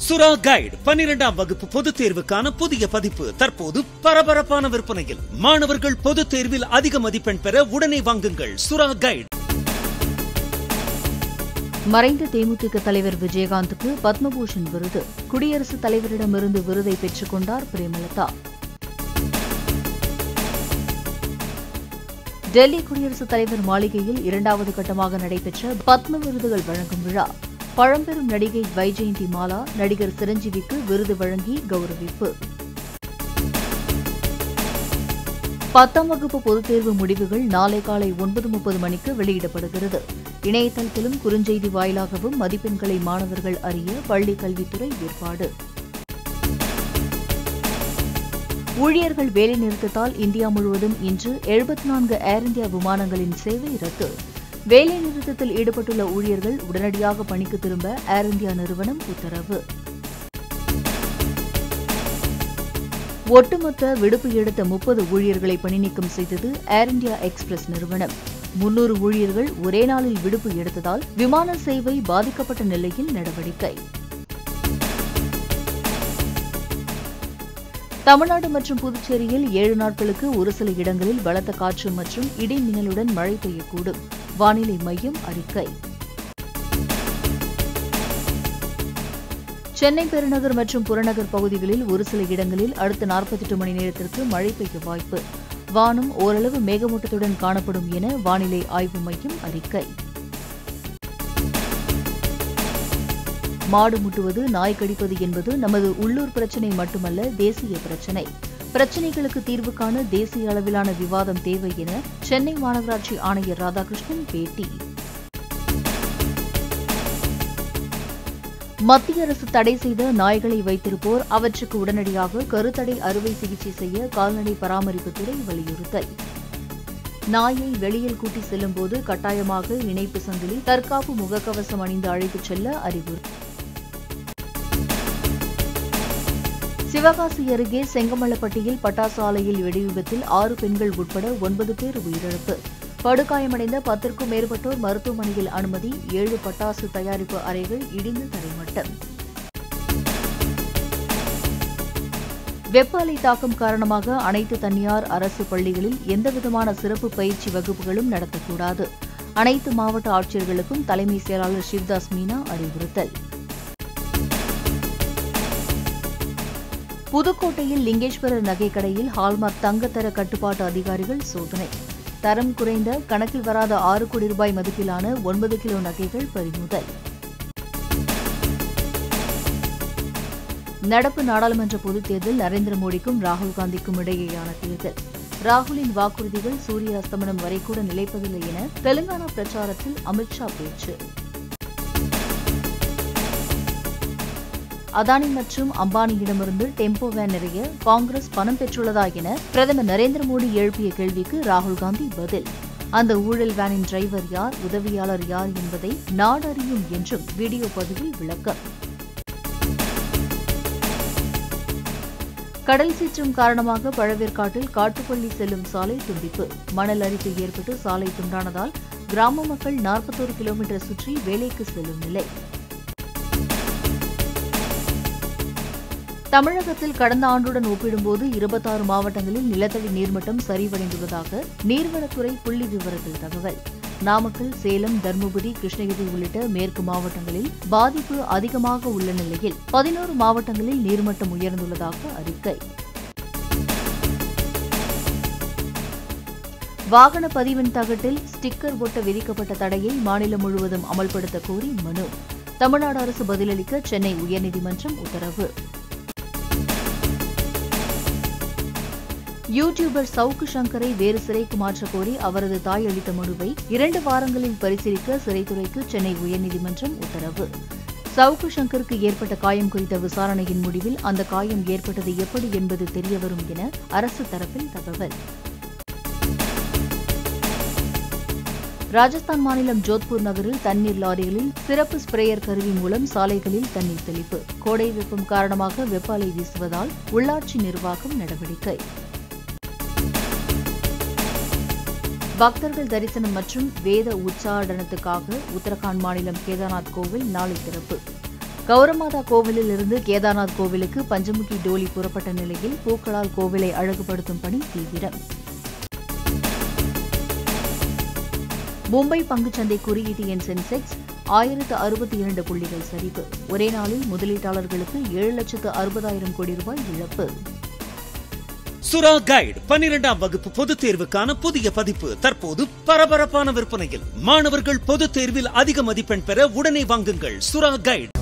சுரா கைடு பன்னிரெண்டாம் வகுப்பு பொதுத் தேர்வுக்கான புதிய பதிப்பு தற்போது பரபரப்பான விற்பனையில் மாணவர்கள் பொதுத் தேர்வில் அதிக மதிப்பெண் பெற உடனே வாங்குங்கள் சுரா கைடு மறைந்த தேமுதிக தலைவர் விஜயகாந்துக்கு பத்மபூஷன் விருது குடியரசுத் தலைவரிடமிருந்து விருதை பெற்றுக் கொண்டார் பிரேமலதா டெல்லி குடியரசுத் தலைவர் மாளிகையில் இரண்டாவது கட்டமாக நடைபெற்ற பத்ம விருதுகள் வழங்கும் விழா பழம்பெரும் நடிகை வைஜெயந்தி மாலா நடிகர் சிரஞ்சீவிக்கு விருது வழங்கி கௌரவிப்பு பத்தாம் வகுப்பு பொதுத் தேர்வு முடிவுகள் நாளை காலை ஒன்பது முப்பது மணிக்கு வெளியிடப்படுகிறது இணையதளத்திலும் குறுஞ்செய்தி வாயிலாகவும் மதிப்பெண்களை மாணவர்கள் அறிய பள்ளிக் கல்வித்துறை ஏற்பாடு ஊழியர்கள் வேலைநிறுத்தத்தால் இந்தியா முழுவதும் இன்று எழுபத்தி நான்கு ஏர் இந்தியா விமானங்களின் சேவை ரத்து வேலைநிறுத்தத்தில் ஈடுபட்டுள்ள ஊழியர்கள் உடனடியாக பணிக்கு திரும்ப ஏர் இந்தியா நிறுவனம் உத்தரவு ஒட்டுமொத்த விடுப்பு எடுத்த முப்பது ஊழியர்களை பணிநீக்கம் செய்தது ஏர் இந்தியா எக்ஸ்பிரஸ் நிறுவனம் முன்னூறு ஊழியர்கள் ஒரே நாளில் விடுப்பு எடுத்ததால் விமான சேவை பாதிக்கப்பட்ட நிலையில் நடவடிக்கை தமிழ்நாடு மற்றும் புதுச்சேரியில் ஏழு நாட்களுக்கு ஒரு சில இடங்களில் பலத்த காற்று மற்றும் இடி மின்னலுடன் மழை பெய்யக்கூடும் வானிலை மையம் அறிக்கை சென்னை பெருநகர் மற்றும் புறநகர் பகுதிகளில் ஒரு சில இடங்களில் அடுத்த நாற்பத்தெட்டு மணி நேரத்திற்கு மழை பெய்ய வாய்ப்பு வானம் ஓரளவு மேகமூட்டத்துடன் காணப்படும் என வானிலை ஆய்வு மையம் அறிக்கை மாடு முட்டுவது நாய் கடிப்பது என்பது நமது உள்ளூர் பிரச்சினை மட்டுமல்ல தேசிய பிரச்சினை பிரச்சினைகளுக்கு தீர்வு காண தேசிய அளவிலான விவாதம் தேவை என சென்னை மாநகராட்சி ஆணையர் ராதாகிருஷ்ணன் பேட்டி மத்திய அரசு தடை செய்த நாய்களை வைத்திருப்போர் அவற்றுக்கு உடனடியாக கருத்தடை அறுவை சிகிச்சை செய்ய கால்நடை பராமரிப்புத்துறை வலியுறுத்தல் நாயை வெளியில் கூட்டி செல்லும்போது கட்டாயமாக இணைப்பு சங்கிலி தற்காப்பு முகக்கவசம் அணிந்து அழைத்துச் செல்ல அறிவுறுத்தல் சிவகாசி அருகே செங்கமல்லப்பட்டியில் பட்டாசு ஆலையில் வெடிவிபத்தில் ஆறு பெண்கள் உட்பட ஒன்பது பேர் உயிரிழப்பு படுகாயமடைந்த பத்திற்கும் மேற்பட்டோர் மருத்துவமனையில் அனுமதி ஏழு பட்டாசு தயாரிப்பு அறைகள் இடிந்து தரைமட்டம் வெப்ப அலை தாக்கம் காரணமாக அனைத்து தனியார் அரசு பள்ளிகளில் எந்தவிதமான சிறப்பு பயிற்சி வகுப்புகளும் நடத்தக்கூடாது அனைத்து மாவட்ட ஆட்சியர்களுக்கும் தலைமை செயலாளர் சிவ்தாஸ் மீனா அறிவுறுத்தல் புதுக்கோட்டையில் லிங்கேஸ்வரர் நகைக்கடையில் ஹால்மார்க் தங்கத்தர கட்டுப்பாட்டு அதிகாரிகள் சோதனை தரம் குறைந்த கணக்கில் வராத ஆறு கோடி ரூபாய் மதிப்பிலான ஒன்பது கிலோ நகைகள் பறிமுதல் நடப்பு நாடாளுமன்ற பொதுத் தேர்தல் நரேந்திர மோடிக்கும் ராகுல் காந்திக்கும் இடையேயான தேர்தல் ராகுலின் வாக்குறுதிகள் சூரிய அஸ்தமனம் வரை கூட நிலைப்பதில்லை என தெலுங்கானா பிரச்சாரத்தில் அமித்ஷா பேச்சு அதானி மற்றும் அம்பானியிடமிருந்து டெம்போ வேன் நிறைய காங்கிரஸ் பணம் பெற்றுள்ளதா என பிரதமர் நரேந்திர மோடி எழுப்பிய கேள்விக்கு ராகுல் காந்தி பதில் அந்த ஊழல் வேனின் டிரைவர் யார் உதவியாளர் யார் என்பதை நாடறியும் என்றும் வீடியோ பதிவில் விளக்கம் கடல் சீற்றம் காரணமாக பழவேற்காட்டில் காட்டுப்பள்ளி செல்லும் சாலை துண்டிப்பு மணல் அரிப்பு ஏற்பட்டு சாலை துண்டானதால் கிராம மக்கள் நாற்பத்தோரு கிலோமீட்டர் சுற்றி வேலைக்கு செல்லும் நிலை தமிழகத்தில் கடந்த ஆண்டுடன் ஒப்பிடும்போது இருபத்தாறு மாவட்டங்களில் நிலத்தடி நீர்மட்டம் சரிவடைந்துள்ளதாக நீர்வளத்துறை புள்ளி விவரத்தில் தகவல் நாமக்கல் சேலம் தருமபுரி கிருஷ்ணகிரி உள்ளிட்ட மேற்கு மாவட்டங்களில் பாதிப்பு அதிகமாக உள்ள நிலையில் பதினோரு மாவட்டங்களில் நீர்மட்டம் உயர்ந்துள்ளதாக அறிக்கை வாகன பதிவின் தகட்டில் ஸ்டிக்கர் ஒட்ட விதிக்கப்பட்ட தடையை மாநிலம் முழுவதும் அமல்படுத்த கோரி மனு தமிழ்நாடு அரசு பதிலளிக்க சென்னை உயர்நீதிமன்றம் உத்தரவு யூடியூபர் சவுக்கு சங்கரை வேறு சிறைக்கு மாற்றக் கோரி அவரது தாய் அளித்த மனுவை இரண்டு வாரங்களில் பரிசீலிக்க சிறைத்துறைக்கு சென்னை உயர்நீதிமன்றம் உத்தரவு சவுக்கு சங்கருக்கு ஏற்பட்ட காயம் குறித்த விசாரணையின் முடிவில் அந்த காயம் ஏற்பட்டது எப்படி என்பது தெரியவரும் என அரசு தரப்பில் தகவல் ராஜஸ்தான் மாநிலம் ஜோத்பூர் நகரில் தண்ணீர் லாரிகளில் சிறப்பு ஸ்ப்ரேயர் கருவி மூலம் சாலைகளில் தண்ணீர் தெளிப்பு கோடை வெப்பம் காரணமாக வெப்ப அலை வீசுவதால் உள்ளாட்சி நிர்வாகம் நடவடிக்கை பக்தர்கள் தரிசனம் மற்றும் வேத உச்சாடனத்துக்காக உத்தரகாண்ட் மாநிலம் கேதார்நாத் கோவில் நாளை திறப்பு கௌரமாதா கோவிலில் இருந்து கேதார்நாத் கோவிலுக்கு பஞ்சமுகி டோலி புறப்பட்ட நிலையில் பூக்களால் கோவிலை அழகுபடுத்தும் பணி தீவிரம் மும்பை பங்குச்சந்தை குறியீட்டு எண் சென்செக்ஸ் ஆயிரத்து அறுபத்தி இரண்டு புள்ளிகள் சரிவு ஒரே நாளில் முதலீட்டாளர்களுக்கு ஏழு லட்சத்து அறுபதாயிரம் கோடி ரூபாய் இழப்பு சுரா கைடு பன்னிரெண்டாம் வகுப்பு பொதுத் தேர்வுக்கான புதிய பதிப்பு தற்போது பரபரப்பான விற்பனையில் மாணவர்கள் பொதுத் தேர்வில் அதிக மதிப்பெண் பெற உடனே வாங்குங்கள் சுரா கைடு